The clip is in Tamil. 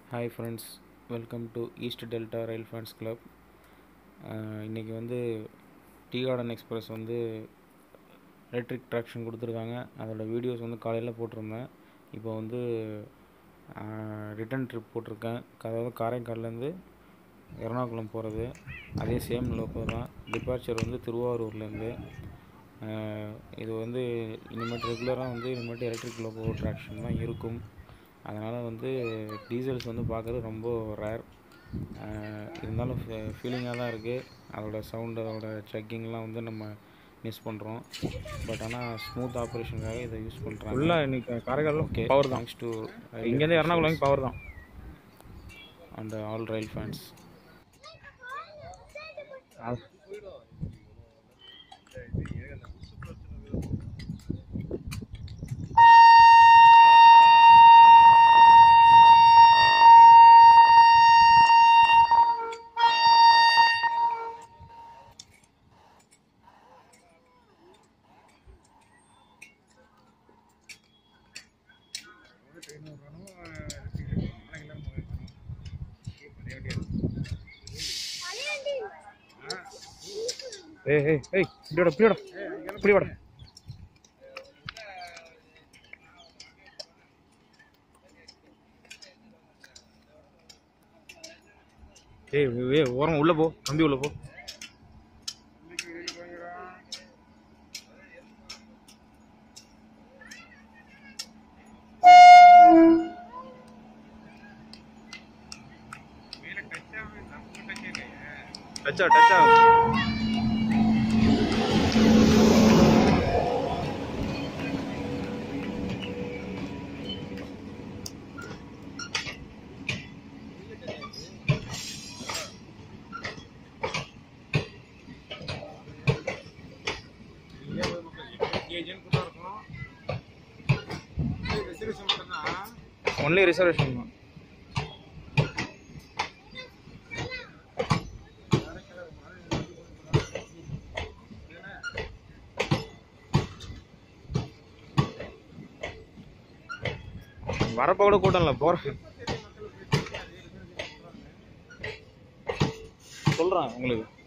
hi friends welcome to East Delta rail fans club இன்றைக்கி வந்து டீ கார்டன் எக்ஸ்பிரஸ் வந்து எலக்ட்ரிக் ட்ராக்ஷன் கொடுத்துருக்காங்க அதோட வீடியோஸ் வந்து காலையில் போட்டிருந்தேன் இப்போ வந்து ரிட்டன் ட்ரிப் போட்டிருக்கேன் அதாவது காரைக்கால்லேருந்து எர்ணாகுளம் போகிறது அதே சேம் லோக்கோ தான் டிபார்ச்சர் வந்து திருவாரூர்லேருந்து இது வந்து இனிமேட்டு ரெகுலராக வந்து இனிமேட்டு எலக்ட்ரிக் லோக்கோ ட்ராக்ஷன் தான் இருக்கும் அதனால் வந்து டீசல்ஸ் வந்து பார்க்குறது ரொம்ப ரேர் இருந்தாலும் ஃபீலிங்காக தான் இருக்குது அதோட சவுண்டு அதோட செக்கிங்லாம் வந்து நம்ம மிஸ் பண்ணுறோம் பட் ஆனால் ஸ்மூத் ஆப்ரேஷனுக்காக இதை யூஸ் பண்ணுறாங்க ஃபுல்லாக இன்னைக்கு காரைக்கால் ஓகே பவர் தான் தேங்க்ஸ் டு இங்கேருந்து எர்ணாகுளம் பவர் தான் அண்ட் ஆல் ரயில் ஃபேன்ஸ் ஏய் ஏய் ஏய் இப்படியோட இப்படியோட இப்படி வாடா ஏய் ஏய் ஓரம் உள்ள போ கம்பி உள்ள போ டச்சா டச்சா ஒன்லி ரிசர்வேஷன் தான் வரப்போ கூட கூட்டம் இல்லை போற சொல்கிறேன் உங்களுக்கு